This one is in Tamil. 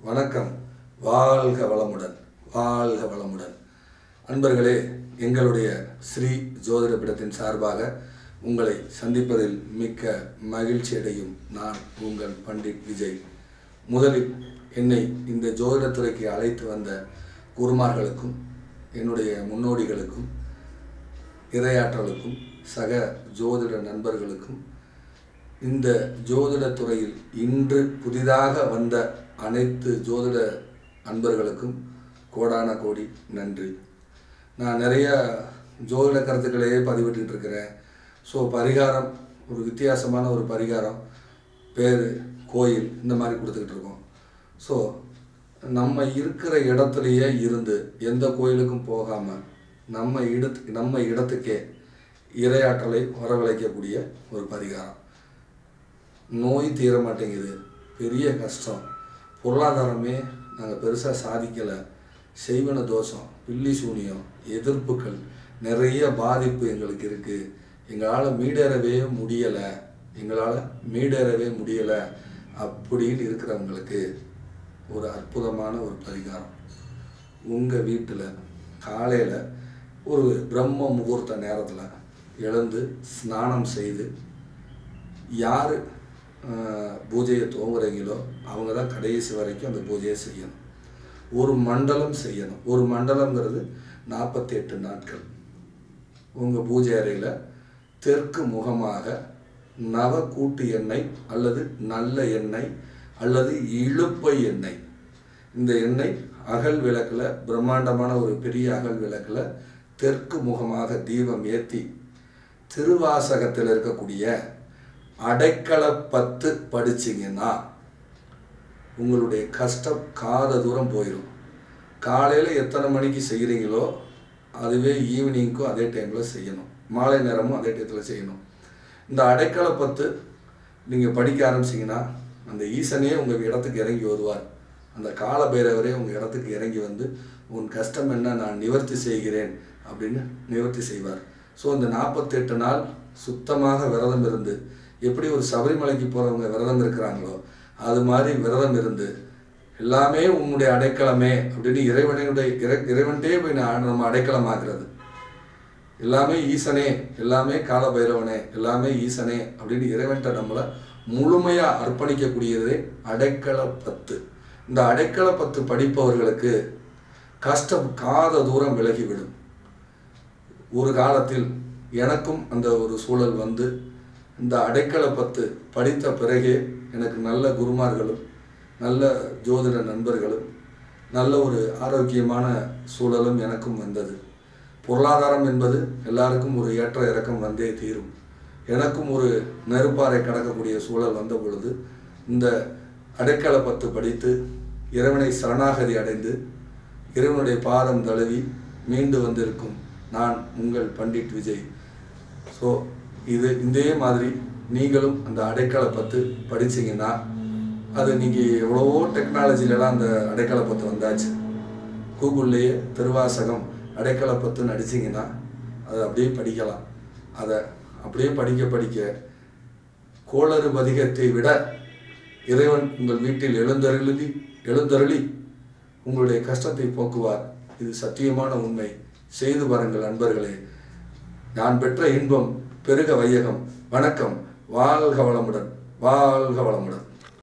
வணக்கம் வாழ்க வளமுடன் வாழ்க வளமுடன் அன்பர்களே எங்களுடைய ஸ்ரீ ஜோதிட பீடத்தின் சார்பாக உங்களை சந்திப்பதில் மிக்க மகிழ்ச்சி அடையும் நான் உங்கள் பண்டிட் விஜய் முதலில் என்னை இந்த ஜோதிடத்துறைக்கு அழைத்து வந்த குருமார்களுக்கும் என்னுடைய முன்னோடிகளுக்கும் இரையாற்றலுக்கும் சக ஜோதிட நண்பர்களுக்கும் இந்த ஜோதிட துறையில் இன்று புதிதாக வந்த அனைத்து ஜோதிட அன்பர்களுக்கும் கோடான கோடி நன்றி நான் நிறைய ஜோதிட கருத்துக்களையே பதிவிட்டுட்டு இருக்கிறேன் ஸோ பரிகாரம் ஒரு வித்தியாசமான ஒரு பரிகாரம் பேர் கோயில் இந்த மாதிரி கொடுத்துக்கிட்டு இருக்கோம் ஸோ நம்ம இருக்கிற இடத்துலையே இருந்து எந்த கோயிலுக்கும் போகாமல் நம்ம இடத்து நம்ம இடத்துக்கே இரையாற்றலை வரவழைக்கக்கூடிய ஒரு பரிகாரம் நோய் தீர மாட்டேங்குது பெரிய கஷ்டம் பொருளாதாரமே நாங்கள் பெருசாக சாதிக்கலை செய்வன தோஷம் பில்லி சூனியம் எதிர்ப்புகள் நிறைய பாதிப்பு எங்களுக்கு இருக்குது எங்களால் மீடேறவே முடியலை எங்களால் மீடேறவே முடியலை அப்படின்னு இருக்கிறவங்களுக்கு ஒரு அற்புதமான ஒரு பரிகாரம் உங்கள் வீட்டில் காலையில் ஒரு பிரம்ம முகூர்த்த நேரத்தில் எழுந்து ஸ்நானம் செய்து யார் பூஜையை துவங்குறீங்களோ அவங்க தான் கடைசி வரைக்கும் அந்த பூஜையை செய்யணும் ஒரு மண்டலம் செய்யணும் ஒரு மண்டலங்கிறது நாற்பத்தி எட்டு நாட்கள் உங்கள் பூஜை அறையில் தெற்கு முகமாக நவ கூட்டு எண்ணெய் அல்லது நல்ல எண்ணெய் அல்லது இழுப்பை எண்ணெய் இந்த எண்ணெய் அகல் விளக்கில் பிரம்மாண்டமான ஒரு பெரிய அகல் விளக்கில் தெற்கு முகமாக தீபம் ஏற்றி திருவாசகத்தில் இருக்கக்கூடிய அடைக்கல பத்து படிச்சிங்கன்னா உங்களுடைய கஷ்டம் காத தூரம் போயிடும் காலையில் எத்தனை மணிக்கு செய்கிறீங்களோ அதுவே ஈவினிங்க்கும் அதே டைமில் செய்யணும் மாலை நேரமும் அதே டயத்தில் செய்யணும் இந்த அடைக்கல பத்து நீங்கள் படிக்க ஆரம்பிச்சிங்கன்னா அந்த ஈசனே உங்கள் இடத்துக்கு இறங்கி வருவார் அந்த கால பைரவரே உங்கள் இடத்துக்கு இறங்கி வந்து உன் கஷ்டம் என்ன நான் நிவர்த்தி செய்கிறேன் அப்படின்னு நிவர்த்தி செய்வார் ஸோ இந்த நாற்பத்தெட்டு நாள் சுத்தமாக விரதம் இருந்து எப்படி ஒரு சபரிமலைக்கு போகிறவங்க விரதம் இருக்கிறாங்களோ அது மாதிரி விரதம் இருந்து எல்லாமே உன்னுடைய அடைக்கலமே அப்படின்னு இறைவனுடைய இறை இறைவன்கிட்டே போய் நான் நம்ம அடைக்கலமாகிறது எல்லாமே ஈசனே எல்லாமே கால பைரவனே எல்லாமே ஈசனே அப்படின்னு இறைவன்கிட்ட நம்மளை முழுமையாக அர்ப்பணிக்கக்கூடியதே அடைக்கல பத்து இந்த அடைக்கல பத்து படிப்பவர்களுக்கு கஷ்டம் காத தூரம் விலகிவிடும் ஒரு காலத்தில் எனக்கும் அந்த ஒரு சூழல் வந்து இந்த அடைக்கல பத்து படித்த பிறகே எனக்கு நல்ல குருமார்களும் நல்ல ஜோதிட நண்பர்களும் நல்ல ஒரு ஆரோக்கியமான சூழலும் எனக்கும் வந்தது பொருளாதாரம் என்பது எல்லாருக்கும் ஒரு ஏற்ற இறக்கம் வந்தே தீரும் எனக்கும் ஒரு நெருப்பாறை கடக்கக்கூடிய சூழல் வந்த பொழுது இந்த அடைக்கல பத்து படித்து இறைவனை சரணாகதி அடைந்து இறைவனுடைய பாதம் தழுவி மீண்டு வந்திருக்கும் நான் உங்கள் பண்டிட் விஜய் ஸோ இது இதே மாதிரி நீங்களும் அந்த அடைக்கல பத்து படிச்சிங்கன்னா அது நீங்கள் எவ்வளவோ டெக்னாலஜிலலாம் அந்த அடைக்கல பத்து வந்தாச்சு கூகுள்லேயே திருவாசகம் அடைக்கல பத்துன்னு அடிச்சிங்கன்னா அதை அப்படியே படிக்கலாம் அதை அப்படியே படிக்க படிக்க கோளறு பதிகத்தை விட இறைவன் உங்கள் வீட்டில் எழுந்தருளி எழுந்தருளி உங்களுடைய கஷ்டத்தை போக்குவார் இது சத்தியமான உண்மை செய்து பாருங்கள் நண்பர்களே நான் பெற்ற இன்பம் பெருக வையகம் வணக்கம் வாழ்க வளமுடன் வாழ்க வளமுடன்